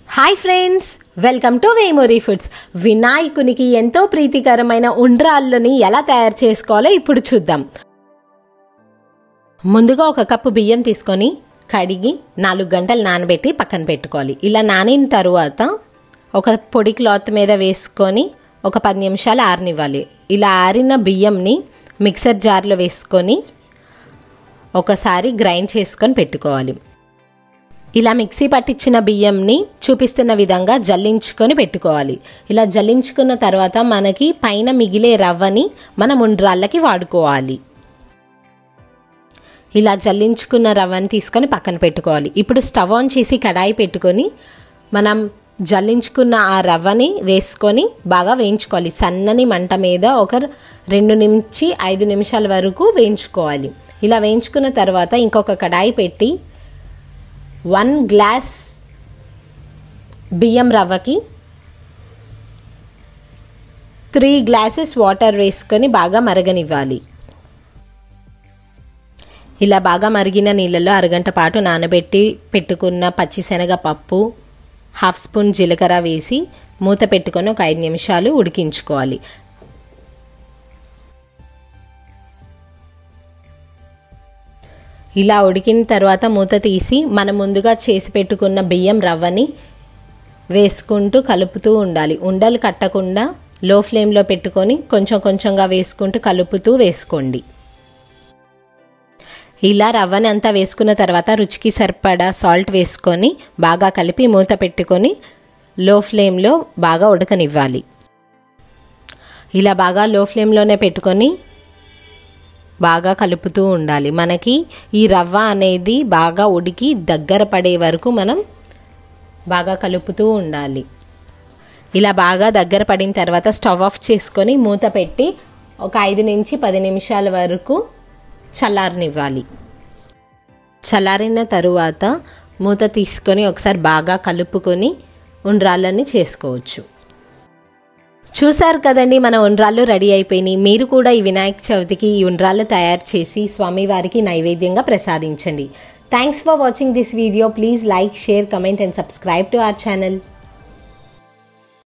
hi friends welcome to వేమోరీ foods వినాయకునికి ఎంతో ప్రీతికరమైన ఉండ్రాళ్ళని ఎలా తయారు చేసుకోవాలో ఇప్పుడు చూద్దాం ముందుగా ఒక కప్పు బియ్యం తీసుకొని కడిగి నాలుగు గంటలు నానబెట్టి పక్కన పెట్టుకోవాలి ఇలా నానిన తరువాత ఒక పొడి క్లాత్ మీద వేసుకొని ఒక పది నిమిషాలు ఆరనివ్వాలి ఇలా ఆరిన బియ్యంని మిక్సర్ జార్లో వేసుకొని ఒకసారి గ్రైండ్ చేసుకొని పెట్టుకోవాలి ఇలా మిక్సీ పట్టించిన బియ్యంని చూపిస్తున్న విధంగా జల్లించుకొని పెట్టుకోవాలి ఇలా జల్లించుకున్న తర్వాత మనకి పైన మిగిలే రవ్వని మనం ఉండ్రాళ్ళకి వాడుకోవాలి ఇలా జల్లించుకున్న రవ్వని తీసుకొని పక్కన పెట్టుకోవాలి ఇప్పుడు స్టవ్ ఆన్ చేసి కడాయి పెట్టుకొని మనం జల్లించుకున్న ఆ రవ్వని వేసుకొని బాగా వేయించుకోవాలి సన్నని మంట మీద ఒక రెండు నుంచి ఐదు నిమిషాల వరకు వేయించుకోవాలి ఇలా వేయించుకున్న తర్వాత ఇంకొక కడాయి పెట్టి వన్ గ్లాస్ బియ్యం రవ్వకి త్రీ గ్లాసెస్ వాటర్ వేసుకొని బాగా మరగనివ్వాలి ఇలా బాగా మరిగిన నీళ్ళలో అరగంట పాటు నానబెట్టి పెట్టుకున్న పచ్చిశనగ పప్పు హాఫ్ స్పూన్ జీలకర్ర వేసి మూత పెట్టుకొని ఒక ఐదు నిమిషాలు ఉడికించుకోవాలి ఇలా ఉడికిన తర్వాత మూత తీసి మనం ముందుగా చేసి పెట్టుకున్న బియ్యం రవ్వని వేసుకుంటూ కలుపుతూ ఉండాలి ఉండలు కట్టకుండా లో ఫ్లేమ్లో పెట్టుకొని కొంచెం కొంచెంగా వేసుకుంటూ కలుపుతూ వేసుకోండి ఇలా రవ్వని అంతా వేసుకున్న తర్వాత రుచికి సరిపడా సాల్ట్ వేసుకొని బాగా కలిపి మూత పెట్టుకొని లో ఫ్లేమ్లో బాగా ఉడకనివ్వాలి ఇలా బాగా లో ఫ్లేమ్లోనే పెట్టుకొని బాగా కలుపుతూ ఉండాలి మనకి ఈ రవ్వ అనేది బాగా ఉడికి దగ్గర పడే వరకు మనం బాగా కలుపుతూ ఉండాలి ఇలా బాగా దగ్గర పడిన తర్వాత స్టవ్ ఆఫ్ చేసుకొని మూత పెట్టి ఒక ఐదు నుంచి పది నిమిషాల వరకు చల్లారనివ్వాలి చల్లారిన తరువాత మూత తీసుకొని ఒకసారి బాగా కలుపుకొని ఉండ్రాళ్ళని చేసుకోవచ్చు చూశారు కదండి మన ఉండ్రాళ్ళు రెడీ అయిపోయినాయి మీరు కూడా ఈ వినాయక చవితికి ఈ ఉండ్రాళ్ళు తయారు చేసి స్వామివారికి నైవేద్యంగా ప్రసాదించండి thanks for watching this video please like share comment and subscribe to our channel